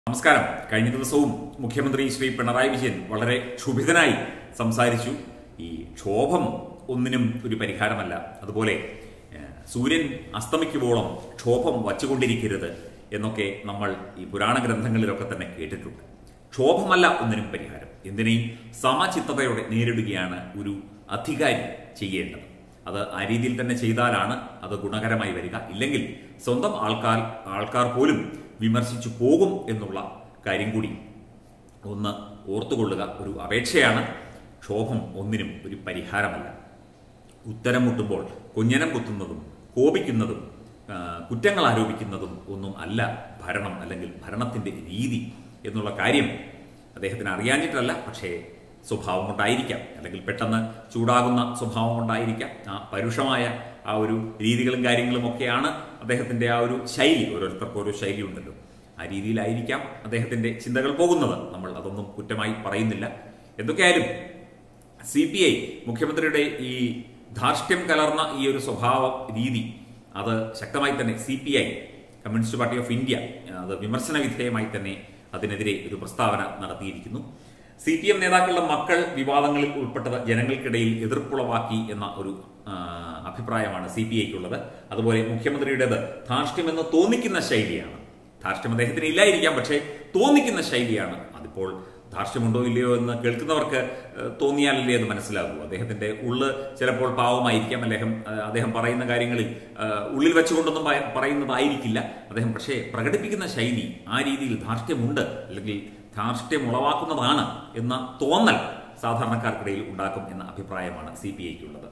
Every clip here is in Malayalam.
നമസ്കാരം കഴിഞ്ഞ ദിവസവും മുഖ്യമന്ത്രി ശ്രീ പിണറായി വിജയൻ വളരെ ക്ഷുഭിതനായി സംസാരിച്ചു ഈ ക്ഷോഭം ഒന്നിനും ഒരു പരിഹാരമല്ല അതുപോലെ ഏഹ്, സൂര്യൻ അസ്തമിക്കുവോളം ക്ഷോഭം വച്ചുകൊണ്ടിരിക്കരുത് എന്നൊക്കെ നമ്മൾ ഈ പുരാണ ഗ്രന്ഥങ്ങളിലൊക്കെ തന്നെ കേട്ടിട്ടുണ്ട് ക്ഷോഭമല്ല ഒന്നിനും പരിഹാരം എന്തിനേയും സമചിത്തതയോടെ നേരിടുകയാണ് ഒരു അധികാരി ചെയ്യേണ്ടത് അത് ആ രീതിയിൽ തന്നെ ചെയ്താലാണ് അത് ഗുണകരമായി വരിക ഇല്ലെങ്കിൽ സ്വന്തം ആൾക്കാർ ആൾക്കാർ പോലും വിമർശിച്ചു പോകും എന്നുള്ള കാര്യം കൂടി ഒന്ന് ഓർത്തുകൊള്ളുക ഒരു അപേക്ഷയാണ് ക്ഷോഭം ഒന്നിനും ഒരു പരിഹാരമല്ല ഉത്തരം മുട്ടുമ്പോൾ കുഞ്ഞനം കുത്തുന്നതും കോപിക്കുന്നതും ആ, കുറ്റങ്ങൾ ആരോപിക്കുന്നതും ഒന്നും അല്ല ഭരണം അല്ലെങ്കിൽ ഭരണത്തിന്റെ രീതി എന്നുള്ള കാര്യം അദ്ദേഹത്തിന് അറിയാഞ്ഞിട്ടല്ല പക്ഷേ സ്വഭാവം കൊണ്ടായിരിക്കാം അല്ലെങ്കിൽ പെട്ടെന്ന് ചൂടാകുന്ന സ്വഭാവം കൊണ്ടായിരിക്കാം ആ പരുഷമായ ആ ഒരു രീതികളും കാര്യങ്ങളും ഒക്കെയാണ് അദ്ദേഹത്തിന്റെ ആ ഒരു ശൈലി ഓരോരുത്തർക്കും ഓരോ ശൈലി ഉണ്ടല്ലോ ആ രീതിയിലായിരിക്കാം അദ്ദേഹത്തിന്റെ ചിന്തകൾ പോകുന്നത് നമ്മൾ അതൊന്നും കുറ്റമായി പറയുന്നില്ല എന്തൊക്കെയായാലും സി പി ഐ മുഖ്യമന്ത്രിയുടെ ഈ ധാർഷ്ട്യം കലർന്ന ഈ ഒരു സ്വഭാവ രീതി അത് ശക്തമായി തന്നെ C P I communist party of India അത് വിമർശന വിധേയമായി തന്നെ അതിനെതിരെ ഒരു പ്രസ്താവന നടത്തിയിരിക്കുന്നു സി പി എം നേതാക്കളുടെ മക്കൾ വിവാദങ്ങളിൽ ഉൾപ്പെട്ടത് ജനങ്ങൾക്കിടയിൽ എതിർപ്പുളവാക്കി എന്ന ഒരു ആ, അഭിപ്രായമാണ് സി പി ഐക്കുള്ളത് അതുപോലെ മുഖ്യമന്ത്രിയുടേത് ധാർഷ്ട്യമെന്ന് തോന്നിക്കുന്ന ശൈലിയാണ് ധാർഷ്ട്യം അദ്ദേഹത്തിന് ഇല്ലായിരിക്കാം പക്ഷേ തോന്നിക്കുന്ന ശൈലിയാണ് അതിപ്പോൾ ധാർഷ്ട്യമുണ്ടോ ഇല്ലയോ എന്ന് കേൾക്കുന്നവർക്ക് ഏഹ്, തോന്നിയാലല്ലേ അത് മനസ്സിലാകൂ അദ്ദേഹത്തിന്റെ ഉള്ള് ചിലപ്പോൾ പാവമായിരിക്കാം അദ്ദേഹം ഏഹ്, അദ്ദേഹം പറയുന്ന കാര്യങ്ങളിൽ ഏഹ്, ഉള്ളിൽ വെച്ചുകൊണ്ടൊന്നും പ- പറയുന്നതായിരിക്കില്ല അദ്ദേഹം പക്ഷേ പ്രകടിപ്പിക്കുന്ന ശൈലി ആ രീതിയിൽ ധാർഷ്ട്യമുണ്ട് അല്ലെങ്കിൽ ധാർഷ്ട്യം ഉളവാക്കുന്നതാണ് എന്ന തോന്നൽ സാധാരണക്കാർക്കിടയിൽ ഉണ്ടാക്കും എന്ന അഭിപ്രായമാണ് സി പി ഐക്കുള്ളത്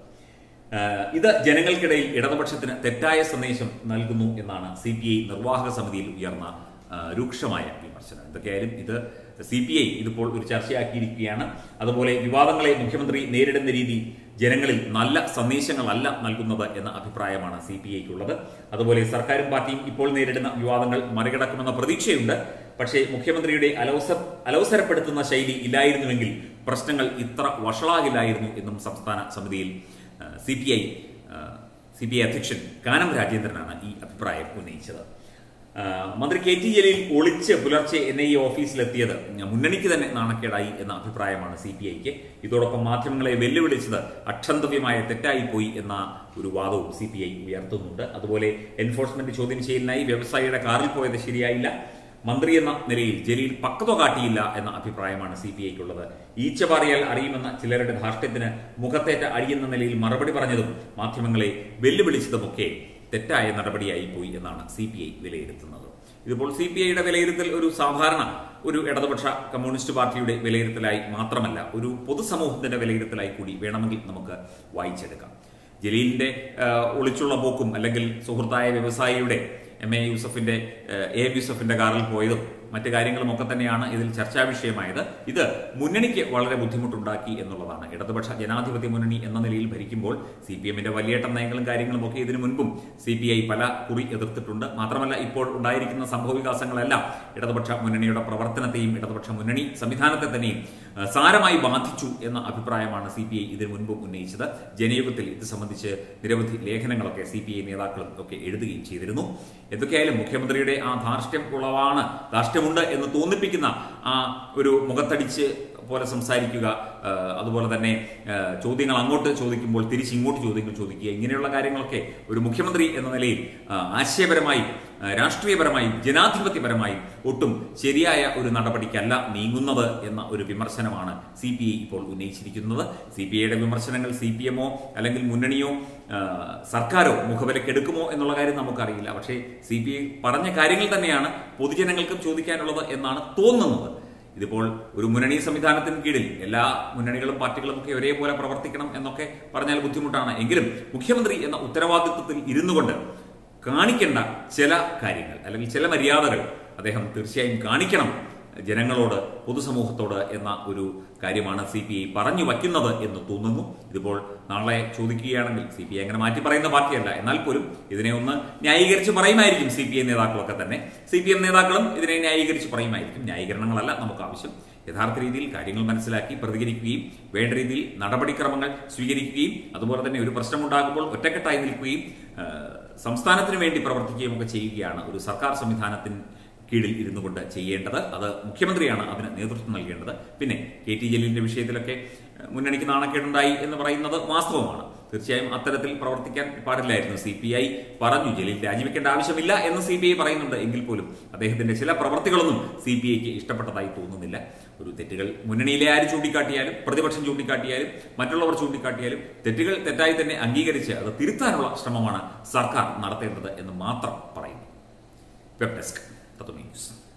ഏഹ് ഇത് ജനങ്ങൾക്കിടയിൽ ഇടതുപക്ഷത്തിന് തെറ്റായ സന്ദേശം നൽകുന്നു എന്നാണ് സി പി ഐ നിർവാഹക സമിതിയിൽ ഉയർന്ന ഏഹ് രൂക്ഷമായ വിമർശനം എന്തൊക്കെയായാലും ഇത് സി പി ഐ ഇതിപ്പോൾ ഒരു ചർച്ചയാക്കിയിരിക്കുകയാണ് അതുപോലെ വിവാദങ്ങളെ മുഖ്യമന്ത്രി നേരിടുന്ന രീതി ജനങ്ങളിൽ നല്ല സന്ദേശങ്ങളല്ല നൽകുന്നത് എന്ന അഭിപ്രായമാണ് സി പി ഐക്കുള്ളത് അതുപോലെ സർക്കാരും പാർട്ടിയും ഇപ്പോൾ നേരിടുന്ന വിവാദങ്ങൾ മറികടക്കുമെന്ന പ്രതീക്ഷയുണ്ട് പക്ഷേ മുഖ്യമന്ത്രിയുടെ അലോസ അലോസരപ്പെടുത്തുന്ന ശൈലി ഇല്ലായിരുന്നുവെങ്കിൽ പ്രശ്നങ്ങൾ ഇത്ര വഷളാകില്ലായിരുന്നു എന്നും സംസ്ഥാന സമിതിയിൽ C P I C P I അധ്യക്ഷൻ കാനം രാജേന്ദ്രനാണ് ഈ അഭിപ്രായം ഉന്നയിച്ചത് ആ, മന്ത്രി കെ ടി ജലീൽ ഒളിച്ച് പുലർച്ചെ എൻ ഐ എ ഓഫീസിലെത്തിയത് മുന്നണിക്ക് തന്നെ നാണക്കേടായി എന്ന അഭിപ്രായമാണ് സി പി ഐക്ക് ഇതോടൊപ്പം മാധ്യമങ്ങളെ വെല്ലുവിളിച്ചത് അക്ഷന്തവ്യമായ തെറ്റായിപ്പോയി എന്ന ഒരു വാദവും സി പി ഐ ഉയർത്തുന്നുണ്ട് അതുപോലെ എൻഫോഴ്സ്മെന്റ് ചോദ്യം ചെയ്യലിനായി വ്യവസായിയുടെ കാറിൽ പോയത് ശരിയായില്ല മന്ത്രി എന്ന നിലയിൽ ജലീൽ പക്വത കാട്ടിയില്ല എന്ന അഭിപ്രായമാണ് സി പി ഐക്കുള്ളത് ഈച്ച പാറിയാൽ അറിയുമെന്ന ചിലരുടെ ധാർഷ്ട്യത്തിന് മുഖത്തേറ്റ അടിയെന്ന നിലയിൽ മറുപടി പറഞ്ഞതും മാധ്യമങ്ങളെ വെല്ലുവിളിച്ചതുമൊക്കെ തെറ്റായ നടപടിയായി പോയി എന്നാണ് സി പി ഐ വിലയിരുത്തുന്നത് ഇതിപ്പോൾ സി പി ഐയുടെ വിലയിരുത്തൽ ഒരു സാധാരണ ഒരു ഇടതുപക്ഷ കമ്മ്യൂണിസ്റ്റ് പാർട്ടിയുടെ വിലയിരുത്തലായി മാത്രമല്ല ഒരു പൊതുസമൂഹത്തിന്റെ വിലയിരുത്തലായി കൂടി വേണമെങ്കിൽ നമുക്ക് വായിച്ചെടുക്കാം ജലീലിന്റെ ആ, ഒളിച്ചുള്ള പോക്കും അല്ലെങ്കിൽ സുഹൃത്തായ വ്യവസായിയുടെ എം എ യൂസഫിന്റെ ഏഹ്, എ എം യൂസഫിന്റെ കാറിൽ പോയതും മറ്റു കാര്യങ്ങളും ഒക്കെ തന്നെയാണ് ഇതിൽ ചർച്ചാ വിഷയമായത് ഇത് മുന്നണിക്ക് വളരെ ബുദ്ധിമുട്ടുണ്ടാക്കി എന്നുള്ളതാണ് ഇടതുപക്ഷ ജനാധിപത്യ മുന്നണി എന്ന നിലയിൽ ഭരിക്കുമ്പോൾ സി പി എമ്മിന്റെ വലിയേട്ട നയങ്ങളും കാര്യങ്ങളും ഒക്കെ ഇതിനു മുൻപും സി പി ഐ പല കുറി എതിർത്തിട്ടുണ്ട് മാത്രമല്ല ഇപ്പോൾ ഉണ്ടായിരിക്കുന്ന സംഭവവികാസങ്ങളെല്ലാം ഇടതുപക്ഷ മുന്നണിയുടെ പ്രവർത്തനത്തെയും ഇടതുപക്ഷ മുന്നണി സംവിധാനത്തെ തന്നെയും ആ, സാരമായി ബാധിച്ചു എന്ന അഭിപ്രായമാണ് സി പി ഐ ഇതിനു മുൻപും ഉന്നയിച്ചത് ജനയുഗത്തിൽ ഇത് സംബന്ധിച്ച് നിരവധി ലേഖനങ്ങളൊക്കെ സി പി ഐ നേതാക്കളും ഒക്കെ എഴുതുകയും ചെയ്തിരുന്നു എന്തൊക്കെയായാലും മുഖ്യമന്ത്രിയുടെ ആ ധാർഷ്ട്യം ഉളവാണ് ധാർഷ്ട്യമുണ്ട് എന്ന് തോന്നിപ്പിക്കുന്ന ആ ഒരു മുഖത്തടിച്ച് പോലെ സംസാരിക്കുക ആ, അതുപോലെ തന്നെ ആ, ചോദ്യങ്ങൾ അങ്ങോട്ട് ചോദിക്കുമ്പോൾ തിരിച്ച് ഇങ്ങോട്ട് ചോദ്യങ്ങൾ ചോദിക്കുക ഇങ്ങനെയുള്ള കാര്യങ്ങളൊക്കെ ഒരു മുഖ്യമന്ത്രി എന്ന നിലയിൽ ആ, ആശയപരമായും ആ, രാഷ്ട്രീയപരമായും ജനാധിപത്യപരമായും ഒട്ടും ശരിയായ ഒരു നടപടിക്കല്ല നീങ്ങുന്നത് എന്ന ഒരു വിമർശനമാണ് സി പി ഐ ഇപ്പോൾ ഉന്നയിച്ചിരിക്കുന്നത് സി പി ഐയുടെ വിമർശനങ്ങൾ സി പി എമ്മോ അല്ലെങ്കിൽ മുന്നണിയോ ആ, സർക്കാരോ മുഖവിലക്കെടുക്കുമോ എന്നുള്ള കാര്യം നമുക്കറിയില്ല പക്ഷേ സി പി ഐ പറഞ്ഞ കാര്യങ്ങൾ തന്നെയാണ് പൊതുജനങ്ങൾക്കും ചോദിക്കാനുള്ളത് എന്നാണ് തോന്നുന്നത് ഇതിപ്പോൾ ഒരു മുന്നണി സംവിധാനത്തിന് കീഴിൽ എല്ലാ മുന്നണികളും പാർട്ടികളും ഒക്കെ ഒരേപോലെ പ്രവർത്തിക്കണം എന്നൊക്കെ പറഞ്ഞാൽ ബുദ്ധിമുട്ടാണ് എങ്കിലും മുഖ്യമന്ത്രി എന്ന ഉത്തരവാദിത്വത്തിൽ ഇരുന്നു കൊണ്ട് കാണിക്കേണ്ട ചില കാര്യങ്ങൾ അല്ലെങ്കിൽ ചില മര്യാദകൾ അദ്ദേഹം തീർച്ചയായും കാണിക്കണം ജനങ്ങളോട് പൊതുസമൂഹത്തോട് എന്ന ഒരു കാര്യമാണ് സി പി ഐ പറഞ്ഞു വയ്ക്കുന്നത് എന്ന് തോന്നുന്നു ഇതിപ്പോൾ നാളെ ചോദിക്കുകയാണെങ്കിൽ സി പി ഐ അങ്ങനെ മാറ്റി പറയുന്ന പാർട്ടിയല്ല എന്നാൽ പോലും ഇതിനെ ഒന്ന് ന്യായീകരിച്ച് പറയുമായിരിക്കും സി പി ഐ നേതാക്കളൊക്കെ തന്നെ സി പി എം നേതാക്കളും ഇതിനെ ന്യായീകരിച്ച് പറയുമായിരിക്കും ന്യായീകരണങ്ങളല്ല നമുക്ക് ആവശ്യം യഥാർത്ഥ രീതിയിൽ കാര്യങ്ങൾ മനസ്സിലാക്കി പ്രതികരിക്കുകയും വേണ്ട രീതിയിൽ നടപടിക്രമങ്ങൾ സ്വീകരിക്കുകയും അതുപോലെ തന്നെ ഒരു പ്രശ്നമുണ്ടാകുമ്പോൾ ഒറ്റക്കെട്ടായി നിൽക്കുകയും ആ, സംസ്ഥാനത്തിന് വേണ്ടി പ്രവർത്തിക്കുകയും ഒക്കെ ചെയ്യുകയാണ് ഒരു സർക്കാർ സംവിധാനത്തിന് കീഴിൽ ഇരുന്നു കൊണ്ട് ചെയ്യേണ്ടത് അത് മുഖ്യമന്ത്രിയാണ് അതിന് നേതൃത്വം നൽകേണ്ടത് പിന്നെ കെ ടി ജലീലിന്റെ വിഷയത്തിലൊക്കെ ഏഹ്, മുന്നണിക്ക് നാണക്കേടുണ്ടായി എന്ന് പറയുന്നത് വാസ്തവമാണ് തീർച്ചയായും അത്തരത്തിൽ പ്രവർത്തിക്കാൻ പാടില്ലായിരുന്നു സി പി ഐ പറഞ്ഞു ജലീൽ രാജിവെക്കേണ്ട ആവശ്യമില്ല എന്ന് സി പി ഐ പറയുന്നുണ്ട് എങ്കിൽ പോലും അദ്ദേഹത്തിന്റെ ചില പ്രവർത്തികളൊന്നും സി പി ഐക്ക് ഇഷ്ടപ്പെട്ടതായി തോന്നുന്നില്ല ഒരു തെറ്റുകൾ മുന്നണിയിലെ ആര് ചൂണ്ടിക്കാട്ടിയാലും പ്രതിപക്ഷം ചൂണ്ടിക്കാട്ടിയാലും മറ്റുള്ളവർ ചൂണ്ടിക്കാട്ടിയാലും തെറ്റുകൾ തെറ്റായി തന്നെ അംഗീകരിച്ച് അത് തിരുത്താനുള്ള ശ്രമമാണ് സർക്കാർ നടത്തേണ്ടത് എന്ന് മാത്രം പറയുന്നു വെബ് ഡെസ്ക് തത്വമേ ന്യൂസ്